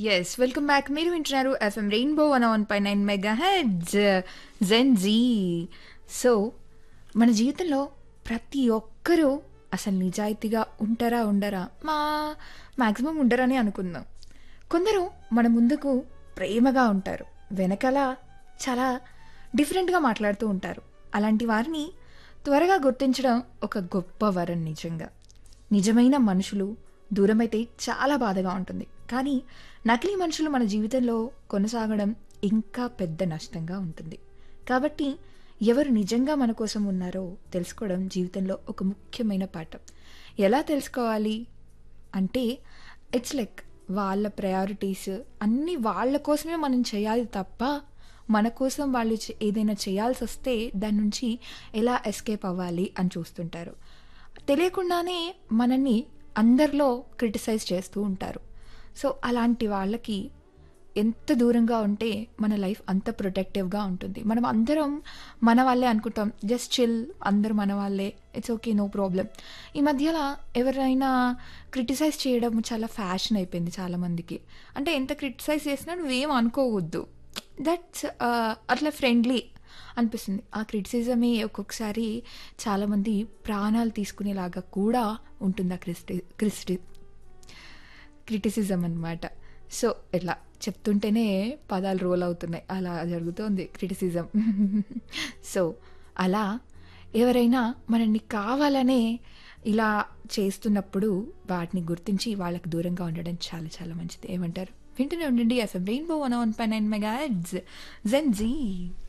yes welcome back మీరు వింటున్నారు FM rainbow one one పై nine mega heads gen Z so మన జీవితంలో ప్రతి ఒక్కరూ అసలు నిజాయితీగా ఉంటారా ఉండరా మా మ్యాక్సిమం ఉండరని అనుకుందాం కొందరు మన ముందుకు ప్రేమగా ఉంటారు వెనకాల చాలా డిఫరెంట్గా మాట్లాడుతూ ఉంటారు అలాంటి వారిని త్వరగా గుర్తించడం ఒక గొప్ప వరం నిజంగా నిజమైన మనుషులు దూరమైతే చాలా బాధగా ఉంటుంది కానీ నకిలీ మనుషులు మన జీవితంలో కొనసాగడం ఇంకా పెద్ద నష్టంగా ఉంటుంది కాబట్టి ఎవరు నిజంగా మన కోసం ఉన్నారో తెలుసుకోవడం జీవితంలో ఒక ముఖ్యమైన పాఠం ఎలా తెలుసుకోవాలి అంటే ఇట్స్ లైక్ వాళ్ళ ప్రయారిటీస్ అన్నీ వాళ్ళ కోసమే మనం చేయాలి తప్ప మన కోసం వాళ్ళు చే- ఏదైనా చేయాల్సి వస్తే దాని నుంచి ఎలా ఎస్కేప్ అవ్వాలి అని చూస్తుంటారు తెలియకుండానే మనల్ని అందరిలో క్రిటిసైజ్ చేస్తూ ఉంటారు సో అలాంటి వాళ్ళకి ఎంత దూరంగా ఉంటే మన లైఫ్ అంత ప్రొటెక్టివ్గా ఉంటుంది మనం అందరం మన వాళ్ళే అనుకుంటాం జస్ట్ చిల్ అందరూ మన వాళ్ళే ఇట్స్ ఓకే నో ప్రాబ్లం ఈ మధ్యలో ఎవరైనా క్రిటిసైజ్ చేయడం చాలా ఫ్యాషన్ అయిపోయింది చాలామందికి అంటే ఎంత క్రిటిసైజ్ చేసినా నువ్వేం అనుకోవద్దు దట్స్ అట్లా ఫ్రెండ్లీ అనిపిస్తుంది ఆ క్రిటిసిజమే ఒక్కొక్కసారి చాలామంది ప్రాణాలు తీసుకునేలాగా కూడా ఉంటుంది ఆ క్రిస్టి క్రిస్టి క్రిటిసిజం అన్నమాట సో ఇట్లా చెప్తుంటేనే పదాలు రోల్ అవుతున్నాయి అలా జరుగుతోంది క్రిటిసిజం సో అలా ఎవరైనా మనల్ని కావాలనే ఇలా చేస్తున్నప్పుడు వాటిని గుర్తించి వాళ్ళకి దూరంగా ఉండడం చాలా చాలా మంచిది ఏమంటారు వింటూనే ఉండండి ఎఫ్ఎం రెయిన్బో వన్ వన్ పై నైన్ మెగా జెన్ జీ